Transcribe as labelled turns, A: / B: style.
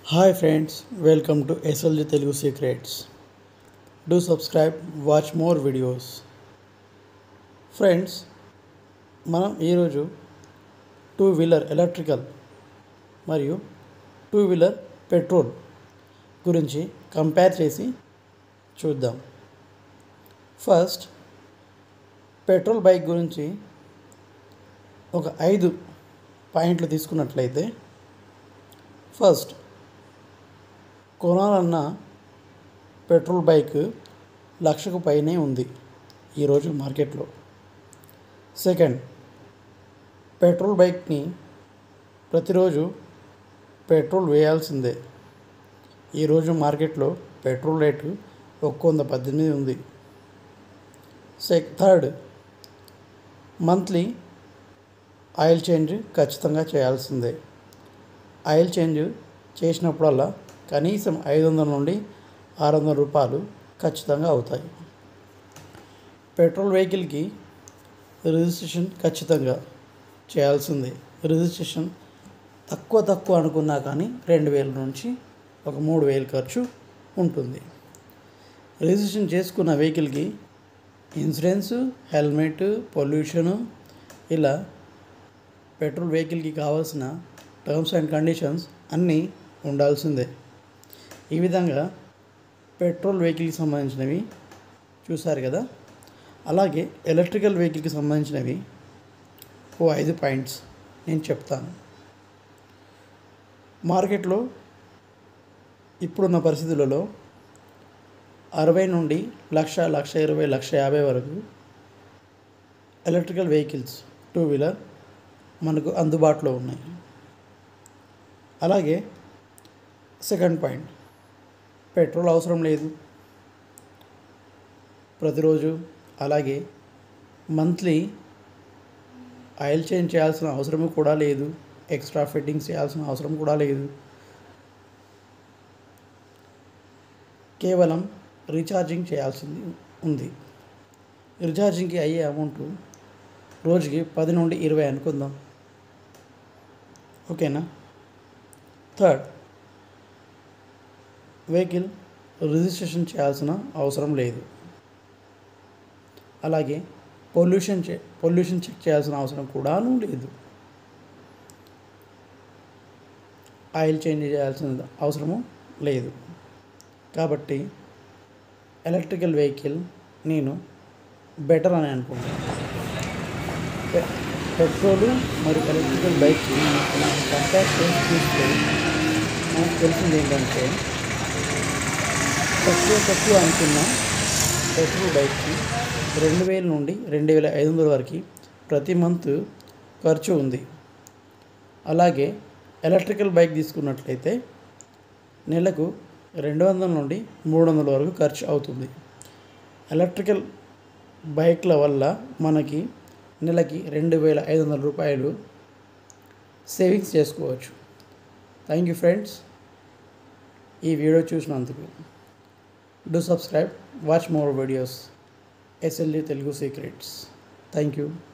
A: hi friends welcome to SLG Telugu secrets do subscribe watch more videos friends మనం ఈరోజు two wheeler electrical మరియు two wheeler petrol గురించి compare చేసి చూద్దాం first petrol bike గురించి ఒక ఐదు పాయింట్లు తీసుకున్నట్లయితే ఫస్ట్ కొనాలన్న పెట్రోల్ బైక్ లక్షకు పైనే ఉంది ఈరోజు మార్కెట్లో సెకండ్ పెట్రోల్ బైక్ని ప్రతిరోజు పెట్రోల్ వేయాల్సిందే ఈరోజు మార్కెట్లో పెట్రోల్ రేటు ఒక్క వంద పద్దెనిమిది ఉంది సెక్ థర్డ్ మంత్లీ ఆయిల్ చేంజ్ ఖచ్చితంగా చేయాల్సిందే ఆయిల్ చేంజ్ చేసినప్పుడల్లా కనీసం ఐదు వందల నుండి ఆరు వందల రూపాయలు ఖచ్చితంగా అవుతాయి పెట్రోల్ వెహికల్కి రిజిస్ట్రేషన్ ఖచ్చితంగా చేయాల్సిందే రిజిస్ట్రేషన్ తక్కువ తక్కువ అనుకున్నా కానీ రెండు వేల నుంచి ఒక మూడు వేలు ఖర్చు ఉంటుంది రిజిస్ట్రేషన్ చేసుకున్న వెహికల్కి ఇన్సూరెన్స్ హెల్మెట్ పొల్యూషను ఇలా పెట్రోల్ వెహికల్కి కావాల్సిన టర్మ్స్ అండ్ కండిషన్స్ అన్నీ ఉండాల్సిందే ఈ విధంగా పెట్రోల్ వెహికల్కి సంబంధించినవి చూసారు కదా అలాగే ఎలక్ట్రికల్ వెహికల్కి సంబంధించినవి ఓ ఐదు పాయింట్స్ నేను చెప్తాను మార్కెట్లో ఇప్పుడున్న పరిస్థితులలో అరవై నుండి లక్ష లక్ష ఇరవై లక్ష యాభై వరకు ఎలక్ట్రికల్ వెహికల్స్ టూ వీలర్ మనకు అందుబాటులో ఉన్నాయి అలాగే సెకండ్ పాయింట్ పెట్రోల్ అవసరం లేదు ప్రతిరోజు అలాగే మంత్లీ ఆయిల్ చేంజ్ చేయాల్సిన అవసరం కూడా లేదు ఎక్స్ట్రా ఫిట్టింగ్స్ చేయాల్సిన అవసరం కూడా లేదు కేవలం రీఛార్జింగ్ చేయాల్సింది ఉంది రీఛార్జింగ్కి అయ్యే అమౌంట్ రోజుకి పది నుండి ఇరవై అనుకుందాం ఓకేనా థర్డ్ వెహికల్ రిజిస్ట్రేషన్ చేయాల్సిన అవసరం లేదు అలాగే పొల్యూషన్ చే పొల్యూషన్ చెక్ చేయాల్సిన అవసరం కూడాను లేదు ఆయిల్ చేంజ్ చేయాల్సిన అవసరము లేదు కాబట్టి ఎలక్ట్రికల్ వెహికల్ నేను బెటర్ అని అనుకుంటాను పె- పెట్రోలు మరియు ఎలక్ట్రికల్ బైక్ కంపేర్ చేసి చూస్తే మనకు తెలిసింది ఏంటంటే తక్కువ తక్కువ అనుకున్న పెట్రోల్ బైక్కి రెండు వేల నుండి రెండు వేల ఐదు వందల వరకు ప్రతి మంత్ ఖర్చు ఉంది అలాగే ఎలక్ట్రికల్ బైక్ తీసుకున్నట్లయితే నెలకు రెండు వందల నుండి మూడు వందల వరకు ఖర్చు అవుతుంది ఎలక్ట్రికల్ బైక్ల వల్ల మనకి నెలకి రెండు వేల ఐదు వందల రూపాయలు సేవింగ్స్ చేసుకోవచ్చు థ్యాంక్ యూ ఫ్రెండ్స్ ఈ వీడియో చూసినందుకు do subscribe watch more videos SLD Telugu secrets thank you